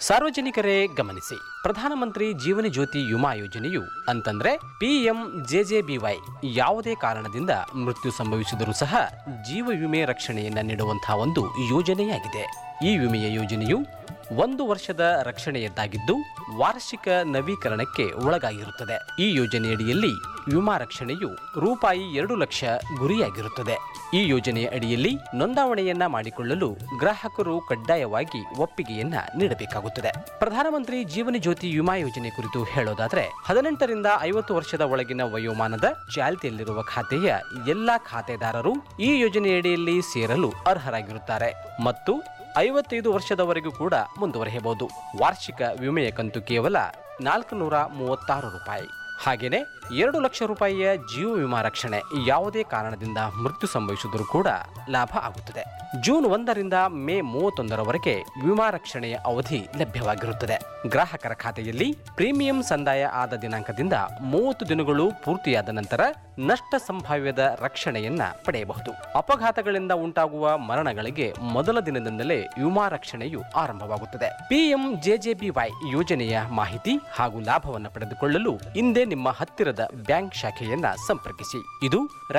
ಸಾರ್ವಜನಿಕರೇ ಗಮನಿಸಿ ಪ್ರಧಾನಮಂತ್ರಿ ಜೀವನ ಜ್ಯೋತಿ ವಿಮಾ ಯೋಜನೆಯು ಅಂತಂದ್ರೆ ಪಿಎಂ ಜೆಜೆಬಿವೈ ಯಾವುದೇ ಕಾರಣದಿಂದ ಮೃತ್ಯು ಸಂಭವಿಸಿದರೂ ಸಹ ಜೀವ ವಿಮೆ ರಕ್ಷಣೆಯನ್ನ ನೀಡುವಂತಹ ಒಂದು ಯೋಜನೆಯಾಗಿದೆ ಈ ವಿಮೆಯ ಯೋಜನೆಯು ಒಂದು ವರ್ಷದ ರಕ್ಷಣೆಯದ್ದಾಗಿದ್ದು ವಾರ್ಷಿಕ ನವೀಕರಣಕ್ಕೆ ಒಳಗಾಗಿರುತ್ತದೆ ಈ ಯೋಜನೆಯಡಿಯಲ್ಲಿ ವಿಮಾ ರಕ್ಷಣೆಯು ರೂಪಾಯಿ ಎರಡು ಲಕ್ಷ ಗುರಿಯಾಗಿರುತ್ತದೆ ಈ ಯೋಜನೆಯ ಅಡಿಯಲ್ಲಿ ನೋಂದಾವಣೆಯನ್ನ ಮಾಡಿಕೊಳ್ಳಲು ಗ್ರಾಹಕರು ಕಡ್ಡಾಯವಾಗಿ ಒಪ್ಪಿಗೆಯನ್ನ ನೀಡಬೇಕಾಗುತ್ತದೆ ಪ್ರಧಾನಮಂತ್ರಿ ಜೀವನ ಜ್ಯೋತಿ ವಿಮಾ ಯೋಜನೆ ಕುರಿತು ಹೇಳೋದಾದ್ರೆ ಹದಿನೆಂಟರಿಂದ ಐವತ್ತು ವರ್ಷದ ಒಳಗಿನ ವಯೋಮಾನದ ಚಾಲ್ತಿಯಲ್ಲಿರುವ ಖಾತೆಯ ಎಲ್ಲಾ ಖಾತೆದಾರರು ಈ ಯೋಜನೆಯಡಿಯಲ್ಲಿ ಸೇರಲು ಅರ್ಹರಾಗಿರುತ್ತಾರೆ ಮತ್ತು ಐವತ್ತೈದು ವರ್ಷದವರೆಗೂ ಕೂಡ ಮುಂದುವರೆಯಬಹುದು ವಾರ್ಷಿಕ ವಿಮೆಯ ಕಂತು ಕೇವಲ ನಾಲ್ಕು ನೂರ ಮೂವತ್ತಾರು ರೂಪಾಯಿ ಹಾಗೆಯೇ ಎರಡು ಲಕ್ಷ ರೂಪಾಯಿಯ ಜೀವ ವಿಮಾ ರಕ್ಷಣೆ ಯಾವುದೇ ಕಾರಣದಿಂದ ಮೃತ್ಯು ಸಂಭವಿಸಿದರೂ ಕೂಡ ಲಾಭ ಆಗುತ್ತದೆ ಜೂನ್ ಒಂದರಿಂದ ಮೇ ಮೂವತ್ತೊಂದರವರೆಗೆ ವಿಮಾ ರಕ್ಷಣೆಯ ಅವಧಿ ಲಭ್ಯವಾಗಿರುತ್ತದೆ ಗ್ರಾಹಕರ ಖಾತೆಯಲ್ಲಿ ಪ್ರೀಮಿಯಂ ಸಂದಾಯ ಆದ ದಿನಾಂಕದಿಂದ ಮೂವತ್ತು ದಿನಗಳು ಪೂರ್ತಿಯಾದ ನಂತರ ನಷ್ಟ ಸಂಭಾವ್ಯದ ರಕ್ಷಣೆಯನ್ನ ಪಡೆಯಬಹುದು ಅಪಘಾತಗಳಿಂದ ಉಂಟಾಗುವ ಮರಣಗಳಿಗೆ ಮೊದಲ ದಿನದಿಂದಲೇ ವಿಮಾ ರಕ್ಷಣೆಯು ಆರಂಭವಾಗುತ್ತದೆ ಪಿಎಂ ಜೆಜೆಬಿವೈ ಯೋಜನೆಯ ಮಾಹಿತಿ ಹಾಗೂ ಲಾಭವನ್ನು ಪಡೆದುಕೊಳ್ಳಲು ಇಂದೇ ನಿಮ್ಮ ಹತ್ತಿರದ ಬ್ಯಾಂಕ್ ಶಾಖೆಯನ್ನ ಸಂಪರ್ಕಿಸಿ ಇದು